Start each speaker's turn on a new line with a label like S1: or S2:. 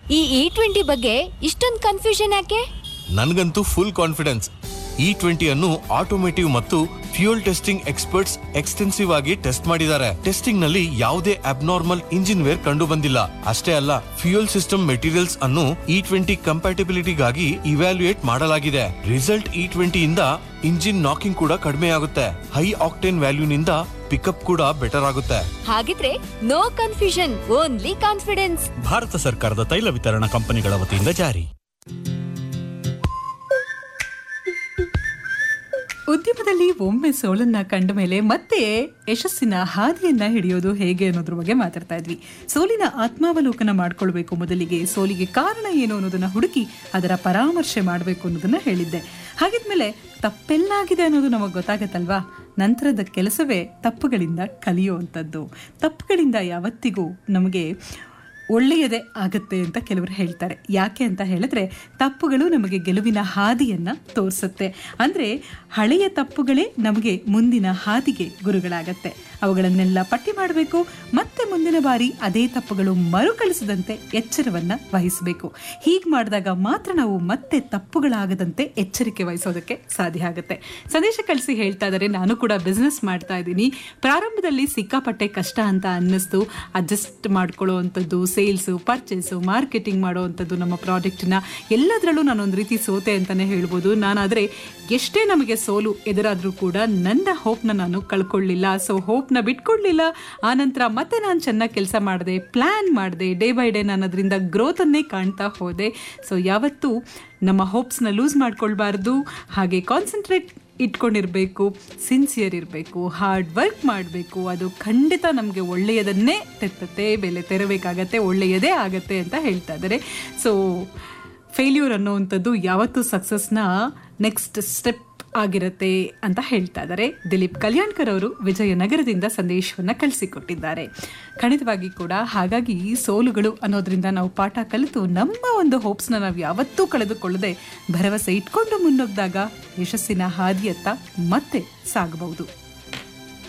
S1: ಈ E twenty ಬಗ್ಗೆ ಇಷ್ಟೊಂದು ಕನ್ಫ್ಯೂಷನ್ ಯಾಕೆ
S2: ನನ್ಗಂತೂ ಫುಲ್ ಕಾನ್ಫಿಡೆನ್ಸ್ ಇ ಟ್ವೆಂಟಿ ಅನ್ನು ಆಟೋಮೇಟಿವ್ ಮತ್ತು ಫ್ಯೂಯಲ್ ಟೆಸ್ಟಿಂಗ್ ಎಕ್ಸ್ಪರ್ಟ್ಸ್ ಎಕ್ಸ್ಟೆನ್ಸಿವ್ ಆಗಿ ಟೆಸ್ಟ್ ಮಾಡಿದ್ದಾರೆ ಟೆಸ್ಟಿಂಗ್ ನಲ್ಲಿ ಯಾವುದೇ ಅಬ್ನಾರ್ಮಲ್ ಇಂಜಿನ್ ವೇರ್ ಕಂಡು ಬಂದಿಲ್ಲ ಅಷ್ಟೇ ಅಲ್ಲ ಫ್ಯೂಯಲ್ ಸಿಸ್ಟಮ್ ಮೆಟೀರಿಯಲ್ಸ್ ಅನ್ನು ಇ ಟ್ವೆಂಟಿ ಕಂಪ್ಯಾಟಿಬಿಲಿಟಿಗಾಗಿ ಇವ್ಯಾಲ್ಯೂಯೇಟ್ ಮಾಡಲಾಗಿದೆ ರಿಸಲ್ಟ್ ಇ ಟ್ವೆಂಟಿ ಇಂದ ಇಂಜಿನ್ ನಾಕಿಂಗ್ ಕೂಡ ಕಡಿಮೆ ಆಗುತ್ತೆ ಹೈ ಆಕ್ಟೇನ್ ವ್ಯಾಲ್ಯೂನಿಂದ ಪಿಕಪ್ ಕೂಡ ಬೆಟರ್ ಆಗುತ್ತೆ
S1: ಹಾಗಿದ್ರೆ ನೋ ಕನ್ಫ್ಯೂಷನ್ ಓನ್ಲಿ ಕಾನ್ಫಿಡೆನ್ಸ್
S3: ಭಾರತ ಸರ್ಕಾರದ ತೈಲ ವಿತರಣಾ ಕಂಪನಿಗಳ ವತಿಯಿಂದ ಜಾರಿ
S4: ಉದ್ಯಮದಲ್ಲಿ ಒಮ್ಮೆ ಸೋಲನ್ನ ಕಂಡ ಮೇಲೆ ಮತ್ತೆ ಯಶಸ್ಸಿನ ಹಾದಿಯನ್ನ ಹಿಡಿಯೋದು ಹೇಗೆ ಅನ್ನೋದ್ರ ಬಗ್ಗೆ ಮಾತಾಡ್ತಾ ಇದ್ವಿ ಸೋಲಿನ ಆತ್ಮಾವಲೋಕನ ಮಾಡ್ಕೊಳ್ಬೇಕು ಮೊದಲಿಗೆ ಸೋಲಿಗೆ ಕಾರಣ ಏನು ಅನ್ನೋದನ್ನ ಹುಡುಕಿ ಅದರ ಪರಾಮರ್ಶೆ ಮಾಡಬೇಕು ಅನ್ನೋದನ್ನ ಹೇಳಿದ್ದೆ ಹಾಗಿದ್ಮೇಲೆ ತಪ್ಪೆಲ್ಲಾಗಿದೆ ಅನ್ನೋದು ನಮಗೆ ಗೊತ್ತಾಗತ್ತಲ್ವಾ ನಂತರದ ಕೆಲಸವೇ ತಪ್ಪುಗಳಿಂದ ಕಲಿಯುವಂಥದ್ದು ತಪ್ಪುಗಳಿಂದ ಯಾವತ್ತಿಗೂ ನಮಗೆ ಒಳ್ಳೆಯದೇ ಆಗುತ್ತೆ ಅಂತ ಕೆಲವರು ಹೇಳ್ತಾರೆ ಯಾಕೆ ಅಂತ ಹೇಳಿದ್ರೆ ತಪ್ಪುಗಳು ನಮಗೆ ಗೆಲುವಿನ ಹಾದಿಯನ್ನ ತೋರಿಸುತ್ತೆ ಅಂದ್ರೆ ಹಳೆಯ ತಪ್ಪುಗಳೇ ನಮಗೆ ಮುಂದಿನ ಹಾದಿಗೆ ಗುರುಗಳಾಗತ್ತೆ ಅವುಗಳನ್ನೆಲ್ಲ ಪಟ್ಟಿ ಮಾಡಬೇಕು ಮತ್ತೆ ಮುಂದಿನ ಬಾರಿ ಅದೇ ತಪ್ಪುಗಳು ಮರುಕಳಿಸದಂತೆ ಎಚ್ಚರವನ್ನ ವಹಿಸಬೇಕು ಹೀಗೆ ಮಾಡಿದಾಗ ಮಾತ್ರ ನಾವು ಮತ್ತೆ ತಪ್ಪುಗಳಾಗದಂತೆ ಎಚ್ಚರಿಕೆ ವಹಿಸೋದಕ್ಕೆ ಸಾಧ್ಯ ಆಗುತ್ತೆ ಸಂದೇಶ ಕಳಿಸಿ ಹೇಳ್ತಾ ಇದ್ದಾರೆ ನಾನು ಕೂಡ ಬಿಸ್ನೆಸ್ ಮಾಡ್ತಾ ಇದ್ದೀನಿ ಪ್ರಾರಂಭದಲ್ಲಿ ಸಿಕ್ಕಾಪಟ್ಟೆ ಕಷ್ಟ ಅಂತ ಅನ್ನಿಸ್ತು ಅಡ್ಜಸ್ಟ್ ಮಾಡ್ಕೊಳ್ಳೋ ಅಂಥದ್ದು ಸೇಲ್ಸು ಪರ್ಚೇಸು ಮಾರ್ಕೆಟಿಂಗ್ ಮಾಡುವಂಥದ್ದು ನಮ್ಮ ಪ್ರಾಡಕ್ಟ್ನ ಎಲ್ಲದರಲ್ಲೂ ನಾನೊಂದು ರೀತಿ ಸೋತೆ ಅಂತಲೇ ಹೇಳ್ಬೋದು ನಾನಾದರೆ ಎಷ್ಟೇ ನಮಗೆ ಸೋಲು ಎದುರಾದರೂ ಕೂಡ ನನ್ನ ಹೋಪ್ನ ನಾನು ಕಳ್ಕೊಳ್ಳಿಲ್ಲ ಸೊ ಹೋಪ್ನ ಬಿಟ್ಕೊಡ್ಲಿಲ್ಲ ಆನಂತರ ಮತ್ತೆ ನಾನು ಚೆನ್ನಾಗಿ ಕೆಲಸ ಮಾಡಿದೆ ಪ್ಲ್ಯಾನ್ ಮಾಡಿದೆ ಡೇ ಬೈ ಡೇ ನಾನು ಅದರಿಂದ ಗ್ರೋತನ್ನೇ ಕಾಣ್ತಾ ಹೋದೆ ಸೊ ಯಾವತ್ತೂ ನಮ್ಮ ಹೋಪ್ಸ್ನ ಲೂಸ್ ಮಾಡ್ಕೊಳ್ಬಾರ್ದು ಹಾಗೆ ಕಾನ್ಸಂಟ್ರೇಟ್ ಇಟ್ಕೊಂಡಿರಬೇಕು ಸಿನ್ಸಿಯರ್ ಇರಬೇಕು ಹಾರ್ಡ್ ವರ್ಕ್ ಮಾಡಬೇಕು ಅದು ಖಂಡಿತ ನಮಗೆ ಒಳ್ಳೆಯದನ್ನೇ ತೆತ್ತತೆ ಬೆಲೆ ತೆರಬೇಕಾಗತ್ತೆ ಒಳ್ಳೆಯದೇ ಆಗತ್ತೆ ಅಂತ ಹೇಳ್ತಾ ಇದ್ದಾರೆ ಸೊ ಫೇಲ್ಯೂರ್ ಅನ್ನೋವಂಥದ್ದು ಯಾವತ್ತೂ ಸಕ್ಸಸ್ನ ನೆಕ್ಸ್ಟ್ ಸ್ಟೆಪ್ ಆಗಿರುತ್ತೆ ಅಂತ ಹೇಳ್ತಾ ಇದ್ದಾರೆ ದಿಲೀಪ್ ಕಲ್ಯಾಣ್ಕರ್ ಅವರು ವಿಜಯನಗರದಿಂದ ಸಂದೇಶವನ್ನು ಕಳಿಸಿಕೊಟ್ಟಿದ್ದಾರೆ ಖಂಡಿತವಾಗಿ ಕೂಡ ಹಾಗಾಗಿ ಸೋಲುಗಳು ಅನ್ನೋದ್ರಿಂದ ನಾವು ಪಾಠ ಕಲಿತು ನಮ್ಮ ಒಂದು ಹೋಪ್ಸ್ನ ನಾವು ಯಾವತ್ತೂ ಕಳೆದುಕೊಳ್ಳದೆ ಭರವಸೆ ಇಟ್ಕೊಂಡು ಮುನ್ನೋಗ್ದಾಗ ಯಶಸ್ಸಿನ ಹಾದಿಯತ್ತ ಮತ್ತೆ ಸಾಗಬಹುದು